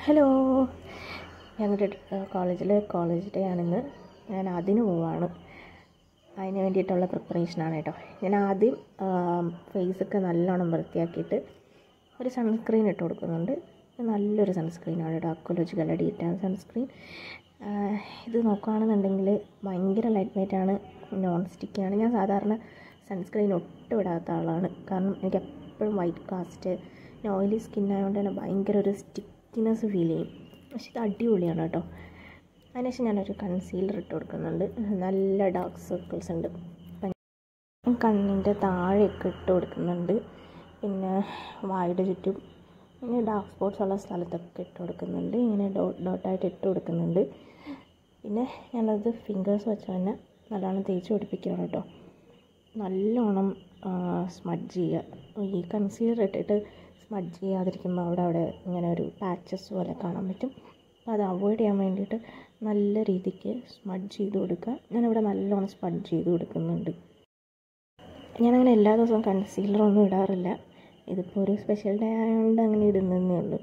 hello ഞങ്ങളുടെ കോളേജിൽ college day ആണിന്ന് ഞാൻ അതിന് പോവാണ് അതിന് വേണ്ടിയിട്ടുള്ള പ്രിപ്പറേഷനാണ് കേട്ടോ ഞാൻ ആദ്യം ഫേസൊക്കെ നല്ലോണം വൃത്തിയാക്കിയിട്ട് ഒരു സൺസ്ക്രീൻ ഇട്ട് കൊടുക്കുന്നുണ്ട് ഇത് നല്ലൊരു സൺസ്ക്രീനാണ് കേട്ടോ അക്കോളജിക്കൽ അഡിയിട്ടാണ് സൺസ്ക്രീൻ ഇത് നോക്കുകയാണെന്നുണ്ടെങ്കിൽ ഭയങ്കര ലൈറ്റ് വെയിറ്റ് ആണ് നോൺ സ്റ്റിക്കാണ് ഞാൻ സാധാരണ സൺസ്ക്രീൻ ഒട്ടും ഇടാത്ത ആളാണ് കാരണം എനിക്ക് എപ്പോഴും വൈറ്റ് കാസ്റ്റ് പിന്നെ ഓയിലി സ്കിൻ ആയതുകൊണ്ട് തന്നെ ഭയങ്കര ഒരു സ്റ്റിക്കിനെസ് ഫീൽ ചെയ്യും പക്ഷെ ഇത് അടിപൊളിയാണ് കേട്ടോ അതിനുശേഷം ഞാനൊരു കൺസീലർ ഇട്ട് കൊടുക്കുന്നുണ്ട് നല്ല ഡാർക്ക് സർക്കിൾസ് ഉണ്ട് അപ്പം കണ്ണിൻ്റെ താഴെയൊക്കെ ഇട്ട് കൊടുക്കുന്നുണ്ട് പിന്നെ വായുടെ ചുറ്റും പിന്നെ ഡാർക്ക് സ്പോട്ട്സ് ഉള്ള സ്ഥലത്തൊക്കെ ഇട്ട് കൊടുക്കുന്നുണ്ട് ഇങ്ങനെ ഡോട്ട് ഡോട്ടായിട്ട് ഇട്ട് കൊടുക്കുന്നുണ്ട് പിന്നെ ഞാനത് ഫിംഗേഴ്സ് വെച്ച് തന്നെ നല്ലോണം തേച്ച് പിടിപ്പിക്കുകയാണ് കേട്ടോ നല്ലോണം സ്മഡ്ജ് ചെയ്യുക ഈ കൺസീലർ ഇട്ടിട്ട് സ്മഡ്ജ് ചെയ്യാതിരിക്കുമ്പോൾ അവിടെ അവിടെ ഇങ്ങനെ ഒരു പാച്ചസ് പോലെ കാണാൻ പറ്റും അപ്പോൾ അത് അവോയ്ഡ് ചെയ്യാൻ വേണ്ടിയിട്ട് നല്ല രീതിക്ക് സ്മഡ്ജ് ചെയ്ത് കൊടുക്കുക ഞാനിവിടെ നല്ലോണം സ്മഡ്ജ് ചെയ്ത് കൊടുക്കുന്നുണ്ട് ഞാനങ്ങനെ എല്ലാ ദിവസവും കൺസീലറൊന്നും ഇടാറില്ല ഇതിപ്പോൾ ഒരു സ്പെഷ്യൽ ഡേ ആയതുകൊണ്ട് അങ്ങനെ ഇടുന്നതേ ഉള്ളൂ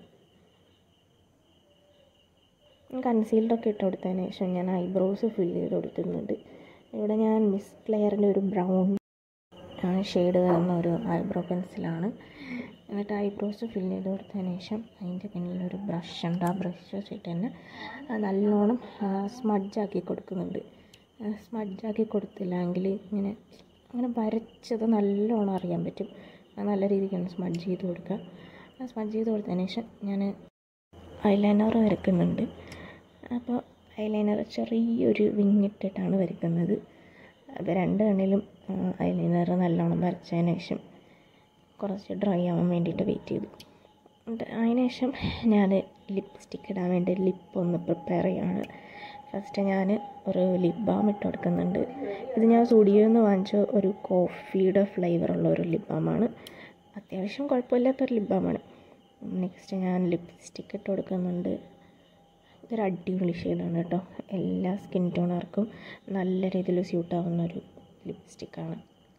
കൺസീലറൊക്കെ ഇട്ട് കൊടുത്തതിന് ശേഷം ഞാൻ ഐബ്രോസ് ഫിൽ ചെയ്ത് കൊടുക്കുന്നുണ്ട് ഇവിടെ ഞാൻ മിസ് ക്ലെയറിൻ്റെ ഒരു ബ്രൗൺ ഷെയ്ഡ് വരുന്ന ഒരു ഐബ്രോ പെൻസിലാണ് എന്നിട്ട് ഐബ്രോസ് ഫിൽ ചെയ്ത് കൊടുത്തതിന് ശേഷം അതിൻ്റെ പിന്നിലൊരു ബ്രഷ് ഉണ്ട് ആ ബ്രഷ് വെച്ചിട്ട് തന്നെ നല്ലോണം സ്മഡ്ജാക്കി കൊടുക്കുന്നുണ്ട് സ്മഡ്ജാക്കി കൊടുത്തില്ലെങ്കിൽ ഇങ്ങനെ അങ്ങനെ വരച്ചത് നല്ലോണം അറിയാൻ പറ്റും നല്ല രീതിക്കാണ് സ്മഡ്ജ് ചെയ്ത് കൊടുക്കുക സ്മഡ്ജ് ചെയ്ത് കൊടുത്തതിന് ശേഷം ഞാൻ ഐലൈനർ വരയ്ക്കുന്നുണ്ട് അപ്പോൾ ഐലൈനർ ചെറിയൊരു വിങ്ങിട്ടിട്ടാണ് വരയ്ക്കുന്നത് അപ്പോൾ രണ്ട് കണ്ണിലും ഐലൈനർ നല്ലോണം വരച്ചതിന് ശേഷം കുറച്ച് ഡ്രൈ ആവാൻ വേണ്ടിയിട്ട് വെയിറ്റ് ചെയ്തു അതിന് ശേഷം ഞാൻ ലിപ്സ്റ്റിക്ക് ഇടാൻ വേണ്ടി ലിപ്പ് ഒന്ന് പ്രിപ്പയർ ചെയ്യാണ് ഫസ്റ്റ് ഞാൻ ഒരു ലിപ് ബാം ഇട്ട് കൊടുക്കുന്നുണ്ട് ഇത് ഞാൻ സ്റ്റുഡിയോയിൽ നിന്ന് വാങ്ങിച്ച ഒരു കോഫിയുടെ ഫ്ലേവറുള്ള ഒരു ലിപ് ബാമാണ് അത്യാവശ്യം കുഴപ്പമില്ലാത്തൊരു ലിപ് ബാമാണ് നെക്സ്റ്റ് ഞാൻ ലിപ്സ്റ്റിക്ക് ഇട്ട് കൊടുക്കുന്നുണ്ട് ഇതൊരു അടിപൊളി ഷെയ്ഡാണ് കേട്ടോ എല്ലാ സ്കിൻ ടോണർക്കും നല്ല രീതിയിൽ സ്യൂട്ടാവുന്ന ഒരു ലിപ്സ്റ്റിക്കാണ്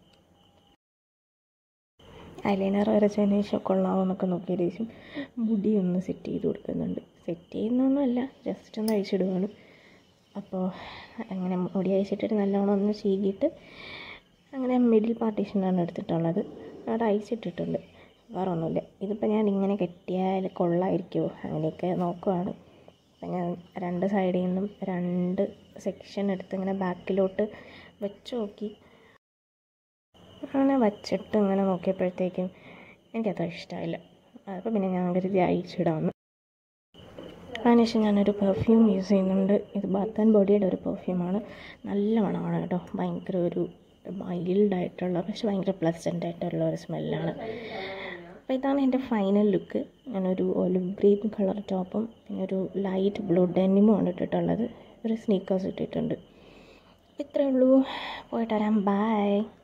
ഐലൈനർ വരച്ചതിന് ശേഷം കൊള്ളാമെന്നൊക്കെ നോക്കിയതിന് ശേഷം മുടി ഒന്ന് സെറ്റ് ചെയ്ത് കൊടുക്കുന്നുണ്ട് സെറ്റ് ചെയ്യുന്നൊന്നുമല്ല ജസ്റ്റ് ഒന്ന് അഴിച്ചിടുകയാണ് അപ്പോൾ അങ്ങനെ മുടി അഴിച്ചിട്ടിട്ട് നല്ലോണം ഒന്ന് ചീകിയിട്ട് അങ്ങനെ മിഡിൽ പാർട്ടീഷനാണ് എടുത്തിട്ടുള്ളത് അവിടെ അഴിച്ചിട്ടിട്ടുണ്ട് വേറെ ഒന്നുമില്ല ഇതിപ്പോൾ ഞാൻ ഇങ്ങനെ കെട്ടിയാൽ കൊള്ളായിരിക്കുമോ അങ്ങനെയൊക്കെ നോക്കുവാണ് അപ്പം ഞാൻ രണ്ട് സൈഡിൽ നിന്നും രണ്ട് സെക്ഷൻ എടുത്ത് ഇങ്ങനെ ബാക്കിലോട്ട് വെച്ച് നോക്കി അങ്ങനെ വച്ചിട്ട് ഇങ്ങനെ നോക്കിയപ്പോഴത്തേക്കും എനിക്കത്ര ഇഷ്ടമായില്ല അപ്പോൾ പിന്നെ ഞാൻ കരുതി അയച്ചിടാമെന്ന് അതിനുശേഷം ഞാനൊരു പെർഫ്യൂം യൂസ് ചെയ്യുന്നുണ്ട് ഇത് ബാത്ത് ആൻഡ് ബോഡിയുടെ ഒരു പെർഫ്യൂമാണ് നല്ല മണമാണ് കേട്ടോ ഭയങ്കര ഒരു മൈൽഡായിട്ടുള്ള പക്ഷെ ഭയങ്കര പ്ലസൻ്റ് ആയിട്ടുള്ള ഒരു സ്മെല്ലാണ് അപ്പോൾ ഇതാണ് എൻ്റെ ഫൈനൽ ലുക്ക് ഞാനൊരു ഒലിവ് ഗ്രീൻ കളർ ടോപ്പും പിന്നെ ഒരു ലൈറ്റ് ബ്ലൂ ഡെനിമും ആണ് ഇട്ടിട്ടുള്ളത് ഒരു സ്നീക്കേഴ്സ് ഇട്ടിട്ടുണ്ട് ഇത്രയേ ഉള്ളൂ പോയിട്ട് വരാം ബൈ